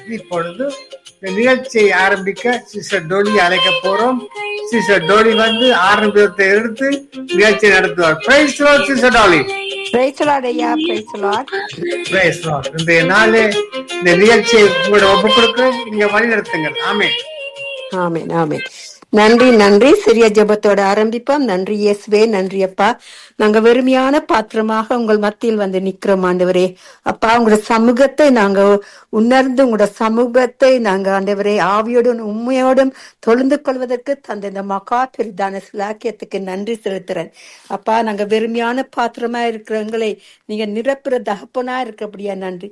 இப்பொழுது இந்த நிகழ்ச்சியை ஆரம்பிக்க சிஸ்டர் டோலி அழைக்க போறோம் சிஸ்டர் டோலி வந்து ஆரம்பத்தை எடுத்து நிகழ்ச்சியை நடத்துவார் பிரைஸ் சிஸ்டர் டோலி பிரைசலாட் ஐயா பிரைசலாட் பிரைஸ் இன்றைய நாளே இந்த நிகழ்ச்சியை உங்களோட ஒப்பு கொடுக்க நீங்க வழி நடத்துங்கள் ஆமே ஆமென் ஆமென் நன்றி நன்றி சிறிய ஜெபத்தோட ஆரம்பிப்போம் நன்றி இயேசுவே நன்றி அப்பா நாங்க வெறுமையான பாத்திரமாக உங்கள் மத்தியில் வந்து நிக்கிறோம் ஆண்டவரே அப்பா உங்களோட சமூகத்தை நாங்க உணர்ந்து உங்களோட சமூகத்தை நாங்க ஆண்டவரே ஆவியோடும் உண்மையோடும் தொழுந்து கொள்வதற்கு தந்த இந்த மகா பெரிதான சிலாக்கியத்துக்கு நன்றி செலுத்துறேன் அப்பா நாங்க வெறுமையான பாத்திரமா இருக்கிறவங்களை நீங்க நிரப்புற தகப்பனா இருக்கிறபடியா நன்றி